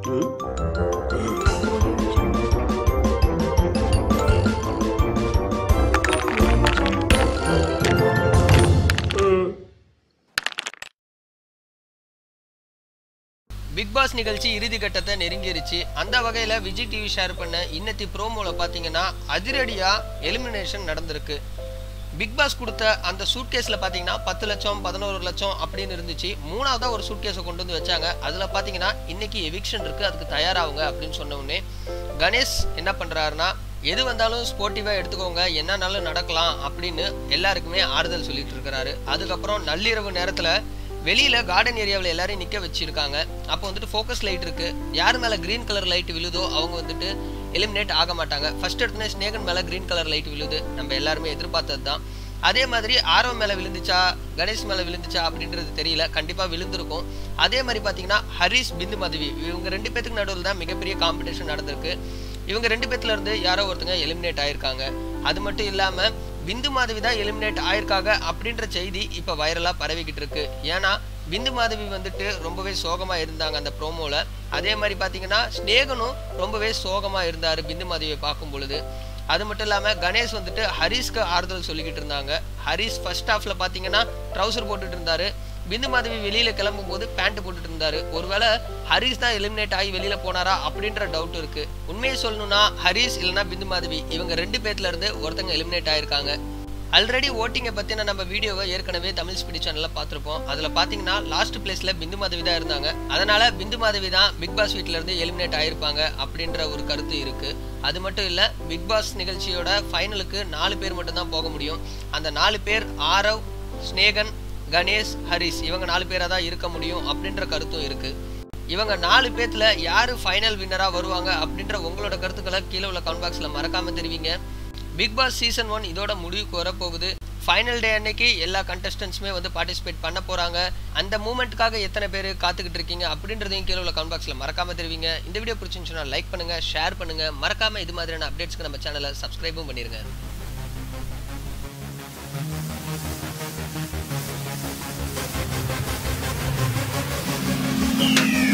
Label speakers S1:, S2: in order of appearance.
S1: Big pass நிகழ்ச்சி இறுதி கட்டத்தை நெருங்கிருச்சு அந்த வகையில் விஜய் டிவி ஷேர் பண்ண இன்னத்தி ப்ரோமோவில் பார்த்தீங்கன்னா அதிரடியாக எலிமினேஷன் நடந்திருக்கு பிக் பாஸ் கொடுத்த அந்த சூட்கேஸில் பார்த்தீங்கன்னா பத்து லட்சம் பதினோரு லட்சம் அப்படின்னு இருந்துச்சு மூணாவதாக ஒரு சூட்கேஸை கொண்டு வந்து வச்சாங்க அதில் பார்த்தீங்கன்னா இன்னைக்கு எவிக்ஷன் இருக்குது அதுக்கு தயாராகுங்க அப்படின்னு சொன்ன உடனே கணேஷ் என்ன பண்ணுறாருன்னா எது வந்தாலும் ஸ்போர்ட்டிவாக எடுத்துக்கோங்க என்னன்னாலும் நடக்கலாம் அப்படின்னு எல்லாருக்குமே ஆறுதல் சொல்லிட்டு இருக்கிறாரு அதுக்கப்புறம் நள்ளிரவு நேரத்தில் வெளியில கார்டன் ஏரியாவில் எல்லாரையும் நிக்க வச்சிருக்காங்க அப்போ வந்துட்டு ஃபோக்கஸ் லைட் இருக்கு யார் மேல கிரீன் கலர் லைட் விழுதோ அவங்க வந்துட்டு எலிமினேட் ஆக மாட்டாங்க ஃபர்ஸ்ட் எடுத்துனே ஸ்னேகன் மேல கிரீன் கலர் லைட் விழுது நம்ம எல்லாருமே எதிர்பார்த்தது தான் அதே மாதிரி ஆரவ் மேல விழுந்துச்சா கணேஷ் மேல விழுந்துச்சா அப்படின்றது தெரியல கண்டிப்பா விழுந்திருக்கும் அதே மாதிரி பாத்தீங்கன்னா ஹரிஷ் பிந்து மதுவி இவங்க ரெண்டு பேத்துக்கு நடுவில் தான் மிகப்பெரிய காம்படிஷன் நடந்திருக்கு இவங்க ரெண்டு பேத்துல இருந்து யாரோ ஒருத்தங்க எலிமினேட் ஆயிருக்காங்க அது மட்டும் இல்லாம பிந்து மாதவி தான் எலிமினேட் ஆயிருக்காங்க அப்படின்ற செய்தி இப்போ வைரலாக பரவிக்கிட்டு இருக்கு ஏன்னா பிந்து மாதவி வந்துட்டு ரொம்பவே சோகமாக இருந்தாங்க அந்த ப்ரோமோவில் அதே மாதிரி பார்த்தீங்கன்னா ஸ்னேகனும் ரொம்பவே சோகமாக இருந்தார் பிந்து மாதவியை பார்க்கும் பொழுது அது மட்டும் இல்லாமல் கணேஷ் வந்துட்டு ஹரிஷ்க்கு ஆறுதல் சொல்லிக்கிட்டு இருந்தாங்க ஹரிஷ் ஃபர்ஸ்ட் ஹாஃப்ல பார்த்தீங்கன்னா ட்ரௌசர் போட்டுட்டு இருந்தாரு பிந்து மாதவி வெளியில கிளம்பும் போது பேண்ட் போட்டுட்டு இருந்தாரு ஒருவேளை ஹரிஷ் தான் எலிமினேட் ஆகி வெளியில போனாரா அப்படின்ற டவுட் இருக்கு உண்மையை சொல்லணும்னா ஹரிஷ் இல்லைன்னா பிந்து மாதவி இவங்க ரெண்டு பேர்ல இருந்து ஒருத்தங்க எலிமினேட் ஆயிருக்காங்க ஆல்ரெடி ஓட்டிங்கை பற்றின நம்ம வீடியோவை ஏற்கனவே தமிழ் ஸ்பீடி சேனலில் பார்த்துருப்போம் அதில் பார்த்தீங்கன்னா லாஸ்ட் பிளேஸில் பிந்து மாதவி தான் இருந்தாங்க அதனால் பிந்து மாதவி தான் பிக் பாஸ் வீட்டிலேருந்து எலிமினேட் ஆயிருப்பாங்க அப்படின்ற ஒரு கருத்து இருக்குது அது மட்டும் இல்லை பிக் பாஸ் நிகழ்ச்சியோட ஃபைனலுக்கு நாலு பேர் மட்டும்தான் போக முடியும் அந்த நாலு பேர் ஆரவ் ஸ்னேகன் கணேஷ் ஹரிஷ் இவங்க நாலு பேராக தான் இருக்க முடியும் அப்படின்ற கருத்தும் இருக்குது இவங்க நாலு பேத்துல யாரு ஃபைனல் வின்னரா வருவாங்க அப்படின்ற உங்களோட கருத்துக்களை கீழே உள்ள கமெண்ட் பாக்ஸ்ல மறக்காம தெரிவிங்க பிக் பாஸ் சீசன் ஒன் இதோட முடிவுக்கு வரப்போகுது ஃபைனல் டே அன்னைக்கு எல்லா கண்டஸ்டன்ஸுமே வந்து பார்ட்டிசிபேட் பண்ண போறாங்க அந்த மூமெண்ட்டுக்காக எத்தனை பேர் காத்துக்கிட்டு இருக்கீங்க அப்படின்றதையும் கீழே உள்ள கமெண்ட் பாக்ஸ்ல மறக்காம தெரிவிங்க இந்த வீடியோ பிடிச்சிருந்துச்சுன்னா லைக் பண்ணுங்க ஷேர் பண்ணுங்க மறக்காம இது மாதிரியான அப்டேட்ஸ்க்கு நம்ம சேனலை சப்ஸ்கிரைபும் பண்ணிருங்க
S2: Thank you.